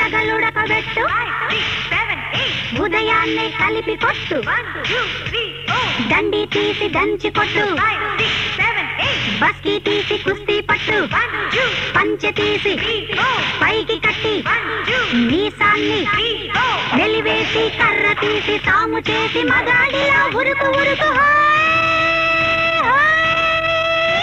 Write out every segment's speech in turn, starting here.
తగలుడకబెట్టు ఉదయాన్నే కలిపి కొట్టు దండి తీసి దంచి కొట్టు బస్కి తీసి కుస్తీ పట్టు పంచె తీసి పైకి కట్టి మీసాన్ని వెలివేసి కర్ర తీసి తాము చేసి మగాడిలా ఉరుకు ఉరుకు హాయ్, హాయ్.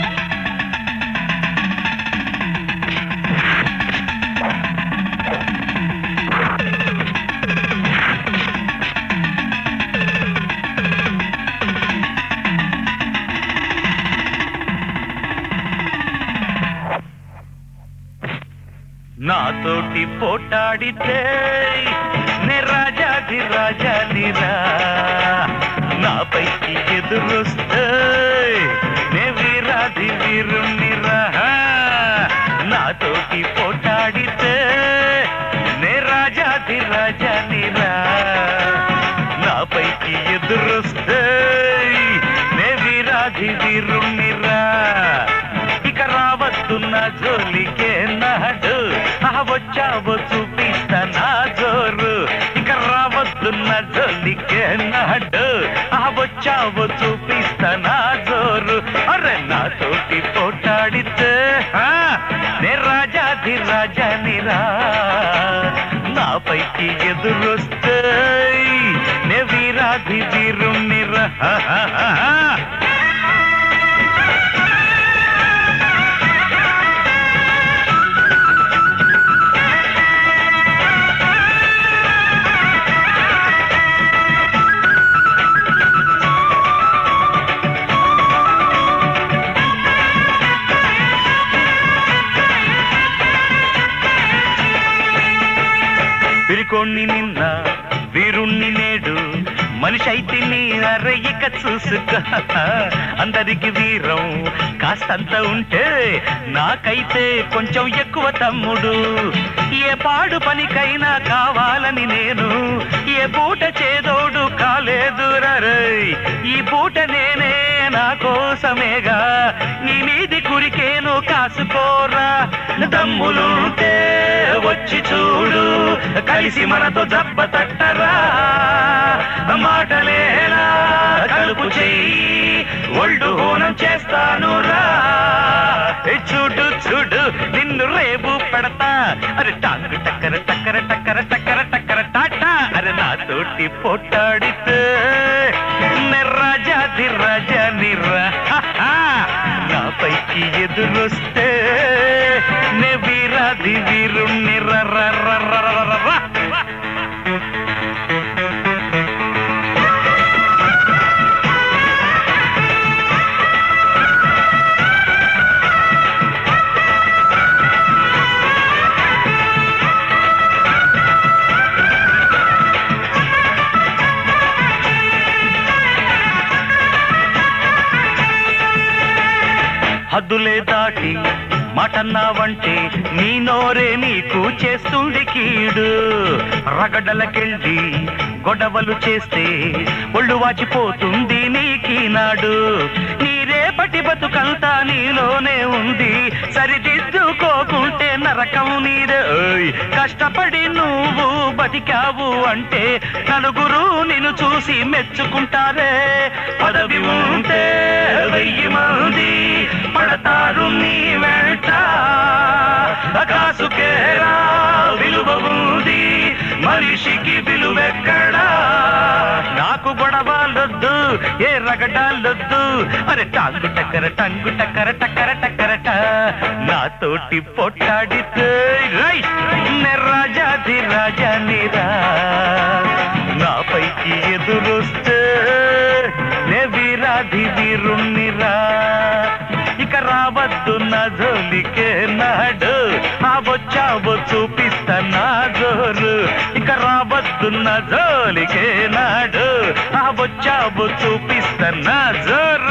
నాతోటి పోటాడితే నే రాజాది రాజానిరా నాపైకి ఎదురొస్తే నే వీరాది వీరుణ్ణిరా నాతోటి పోటాడితే నే రాజాది రాజానిరా నాపైకి ఎదురొస్తే నే వీరాది వీరుణ్ణిరా ఇక రావద్దున్న జోలికే నాడు ఆ వచ్చావో చూపిస్తా నా జోరు ఇక రావద్దున్న జోలికే నాడు ఆ వచ్చావో చూపిస్తా నా జోరు అరే నాతోటి పోటాడితే ఆ, నే రాజాది రాజానిరా నాపైకి ఎదురొస్తే నే వీరాది వీరుణ్ణిరా హా, హా, హా, హా. పిరికోణ్ణి నిన్న వీరుణ్ణి నేడు మనిషి అయితే నీ అరయిక చూసుకో అందరికి వీరం కాస్తంత ఉంటే నాకైతే కొంచెం ఎక్కువ తమ్ముడు ఏ పాడు పనికైనా కావాలని నేను ఏ పూట చేదోడు కాలేదు రరయ్ ఈ పూట నేనే నా కోసమేగా నీ మీది కురికేను కాసుకోరా దమ్ములుంటే వచ్చి చూడు కలిసి మనతో దెబ్బ తట్టరా మాటలేనా కలుపు చెయ్యి ఒళ్ళు హోనం చేస్తాను రా చూడు చూడు నిన్ను రేపు పెడతా అరే టాంగు టక్కర టక్కర టక్కర టక్కర టక్కర టాటా అరే నాతోటి పొట్టాడితే రాజాది రాజా నిర్రా నాపైకి ఎదురొస్తే నే వీరాది వీరుణ్ణి ర ర ర ర ర ర ర. హద్దులే దాటి మాటన్నావంటే నీ నోరే నీకు చేస్తుంది కీడు రగడలకెళ్ళి గొడవలు చేస్తే ఒళ్ళు వాచిపోతుంది నీకీనాడు నీ రేపటి బతుకంతా నీలోనే ఉంది సరిదిద్దుకోకుంటే నరకం నీదే ఓయ్. కష్టపడి నువ్వు బతికావు అంటే నలుగురు నిన్ను చూసి మెచ్చుకుంటారే పదవి ఉంటే వెయ్యి మంది పడతారు నీ వెంట కాసుకేరా విలువ ఉంది మనిషికి విలువెక్కడా నాకు గొడవలొద్దు ఏ రగడాలొద్దు అరే టాంగు టక్కర టంగు టక్కర టక్కర టక్కరట నాతోటి పొట్టాడితే రై నే రాజాది రాజా నిరా నాపైకి ఎదురొస్తే నే వీరాది వీరుణ్ణిరా ఇక రావద్దు నా జోలికే నాడు ఆ వచ్చావో చూపిస్తా నా జోరు ఇక రావద్దు నా జోలికే నాడు ఆ వచ్చావో చూపిస్తా నా జోరు